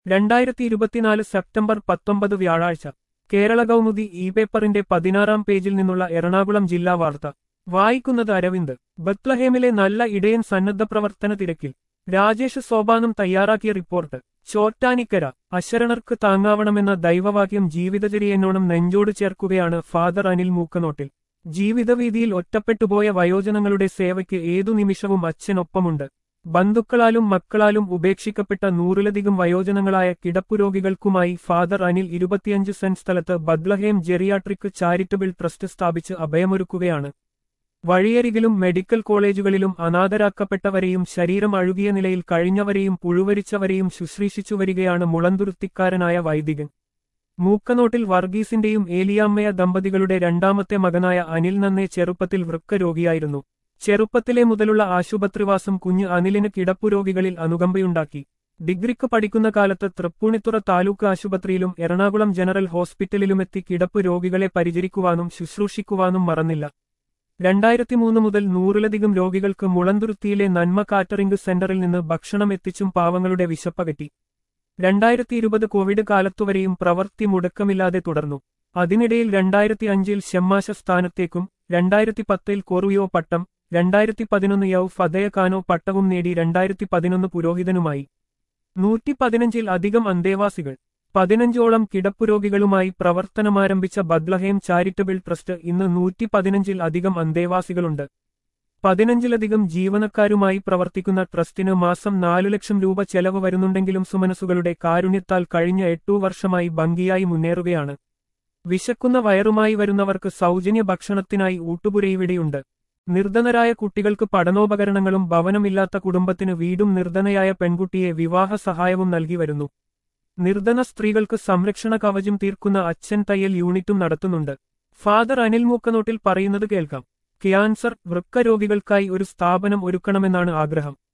രണ്ടായിരത്തി ഇരുപത്തിനാല് സെപ്റ്റംബർ പത്തൊമ്പത് വ്യാഴാഴ്ച കേരള കൗമുദി ഇ പേപ്പറിന്റെ പതിനാറാം പേജിൽ നിന്നുള്ള എറണാകുളം ജില്ലാ വാർത്ത വായിക്കുന്നത് അരവിന്ദ് ബത്ലഹേമിലെ നല്ല ഇടയൻ സന്നദ്ധ പ്രവർത്തന തിരക്കിൽ രാജേഷ് സോപാനം തയ്യാറാക്കിയ റിപ്പോർട്ട് ചോറ്റാനിക്കര അശരണർക്ക് താങ്ങാവണമെന്ന ദൈവവാക്യം ജീവിതചര്യനോണം നെഞ്ചോട് ചേർക്കുകയാണ് ഫാദർ അനിൽ മൂക്കനോട്ടിൽ ജീവിതവീതിയിൽ ഒറ്റപ്പെട്ടുപോയ വയോജനങ്ങളുടെ സേവയ്ക്ക് ഏതു നിമിഷവും അച്ഛനൊപ്പമുണ്ട് ബന്ധുക്കളാലും മക്കളാലും ഉപേക്ഷിക്കപ്പെട്ട നൂറിലധികം വയോജനങ്ങളായ കിടപ്പുരോഗികൾക്കുമായി ഫാദർ അനിൽ ഇരുപത്തിയഞ്ച് സെന്റ് സ്ഥലത്ത് ബദ്ലഹേം ജെറിയാട്രിക് ചാരിറ്റബിൾ ട്രസ്റ്റ് സ്ഥാപിച്ച് അഭയമൊരുക്കുകയാണ് വഴിയരികിലും മെഡിക്കൽ കോളേജുകളിലും അനാഥരാക്കപ്പെട്ടവരെയും ശരീരം അഴുകിയ നിലയിൽ കഴിഞ്ഞവരെയും പുഴുവരിച്ചവരെയും ശുശ്രൂഷിച്ചു വരികയാണ് മുളന്തുരുത്തിക്കാരനായ വൈദികൻ മൂക്കനോട്ടിൽ വർഗീസിന്റെയും ഏലിയാമ്മയ ദമ്പതികളുടെ രണ്ടാമത്തെ മകനായ അനിൽ നന്നെ ചെറുപ്പത്തിൽ വൃക്കരോഗിയായിരുന്നു ചെറുപ്പത്തിലെ മുതലുള്ള ആശുപത്രിവാസം കുഞ്ഞ് അനിലിന് കിടപ്പുരോഗികളിൽ അനുകമ്പയുണ്ടാക്കി ഡിഗ്രിക്ക് പഠിക്കുന്ന കാലത്ത് തൃപ്പൂണിത്തുറ താലൂക്ക് ആശുപത്രിയിലും എറണാകുളം ജനറൽ ഹോസ്പിറ്റലിലുമെത്തി കിടപ്പ് രോഗികളെ പരിചരിക്കുവാനും ശുശ്രൂഷിക്കുവാനും മറന്നില്ല രണ്ടായിരത്തി മൂന്ന് മുതൽ നൂറിലധികം രോഗികൾക്ക് മുളന്തുരുത്തിയിലെ നന്മ കാറ്ററിംഗ് സെന്ററിൽ നിന്ന് ഭക്ഷണം എത്തിച്ചും പാവങ്ങളുടെ വിശപ്പകറ്റി രണ്ടായിരത്തി ഇരുപത് കോവിഡ് കാലത്തുവരെയും പ്രവൃത്തി മുടക്കമില്ലാതെ തുടർന്നു അതിനിടയിൽ രണ്ടായിരത്തി അഞ്ചിൽ ഷെമ്മാശ സ്ഥാനത്തേക്കും രണ്ടായിരത്തി പത്തിൽ കോറുയോ പട്ടം രണ്ടായിരത്തി പതിനൊന്ന് യൗ ഫതയ കാനോ പട്ടവും നേടി രണ്ടായിരത്തി പതിനൊന്ന് പുരോഹിതനുമായി നൂറ്റി പതിനഞ്ചിൽ അധികം അന്തേവാസികൾ പതിനഞ്ചോളം കിടപ്പുരോഗികളുമായി പ്രവർത്തനമാരംഭിച്ച ബദ്ലഹേം ചാരിറ്റബിൾ ട്രസ്റ്റ് ഇന്ന് നൂറ്റി പതിനഞ്ചിൽ അധികം അന്തേവാസികളുണ്ട് പതിനഞ്ചിലധികം ജീവനക്കാരുമായി പ്രവർത്തിക്കുന്ന ട്രസ്റ്റിന് മാസം നാലു ലക്ഷം രൂപ ചെലവ് വരുന്നുണ്ടെങ്കിലും സുമനസുകളുടെ കാരുണ്യത്താൽ കഴിഞ്ഞ എട്ടു വർഷമായി ഭംഗിയായി മുന്നേറുകയാണ് വിശക്കുന്ന വയറുമായി വരുന്നവർക്ക് സൗജന്യ ഭക്ഷണത്തിനായി ഊട്ടുപുരയിവിടെയുണ്ട് നിർധനരായ കുട്ടികൾക്ക് പഠനോപകരണങ്ങളും ഭവനമില്ലാത്ത കുടുംബത്തിന് വീടും നിർധനയായ പെൺകുട്ടിയെ വിവാഹ സഹായവും നൽകി വരുന്നു നിർധന സ്ത്രീകൾക്ക് സംരക്ഷണ കവചം തീർക്കുന്ന അച്ഛൻ തയ്യൽ യൂണിറ്റും നടത്തുന്നുണ്ട് ഫാദർ അനിൽ മൂക്കനോട്ടിൽ പറയുന്നത് കേൾക്കാം ക്യാൻസർ വൃക്ക രോഗികൾക്കായി ഒരു സ്ഥാപനം ഒരുക്കണമെന്നാണ് ആഗ്രഹം